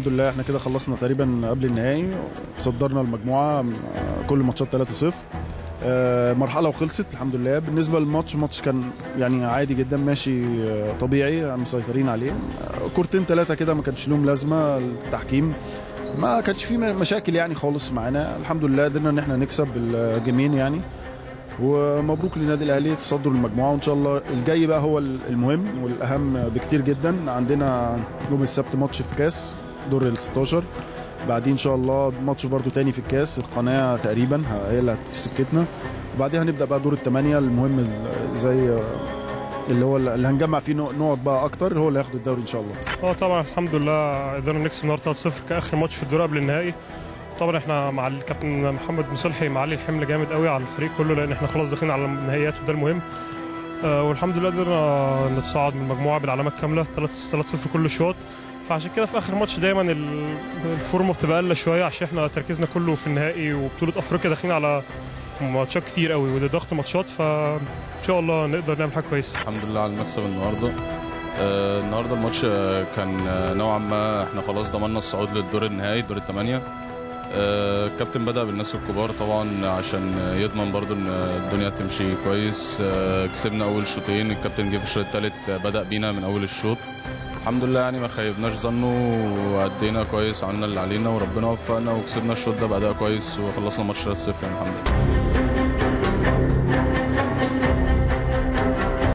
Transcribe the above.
الحمد لله احنا كده خلصنا تقريبا قبل النهائي صدرنا المجموعه آه، كل الماتشات 3-0 آه، مرحله وخلصت الحمد لله بالنسبه للماتش الماتش كان يعني عادي جدا ماشي آه، طبيعي مسيطرين عليه آه، كورتين ثلاثه كده ما كانش لهم لازمه التحكيم ما كانش في مشاكل يعني خالص معانا الحمد لله قدرنا ان احنا نكسب الجيمين يعني ومبروك للنادي الاهلي تصدر المجموعه وان شاء الله الجاي بقى هو المهم والاهم بكتير جدا عندنا يوم السبت ماتش في كاس دور ال 16 بعدين ان شاء الله ماتش برضو تاني في الكاس القناه تقريبا هي اللي في سكتنا وبعدها هنبدا بقى دور الثمانيه المهم زي اللي هو اللي هنجمع فيه نقط بقى اكتر هو اللي هياخد الدوري ان شاء الله اه طبعا الحمد لله قدرنا نكسب النهارده 3-0 كاخر ماتش في الدور قبل النهائي طبعا احنا مع الكابتن محمد مصلحي معلي الحمل جامد قوي على الفريق كله لان احنا خلاص داخلين على النهائيات وده المهم آه والحمد لله قدرنا نتصاعد من المجموعه بالعلامات كامله 3 0 كل شوط فعشان كده في اخر ماتش دايما ال- الفورمه بتبقى اقل شويه عشان احنا تركيزنا كله في النهائي وبطوله افريقيا داخلين على ماتشات كتير قوي وده ضغط ماتشات فان شاء الله نقدر نعمل حاجه كويسه الحمد لله على المكسب النهارده آه النهارده الماتش آه، كان آه، نوعا ما احنا خلاص ضمننا الصعود للدور النهائي دور الثمانيه آه، الكابتن بدأ بالناس الكبار طبعا عشان آه، يضمن برضو ان آه، الدنيا تمشي كويس آه، كسبنا اول شوطين الكابتن جه في الشوط الثالث آه، بدأ بينا من اول الشوط الحمد لله يعني ما خيبناش ظنه وأدينا كويس عملنا اللي علينا وربنا وفقنا وكسبنا الشوط ده بأداء كويس وخلصنا الماتش 3-0 يعني الحمد لله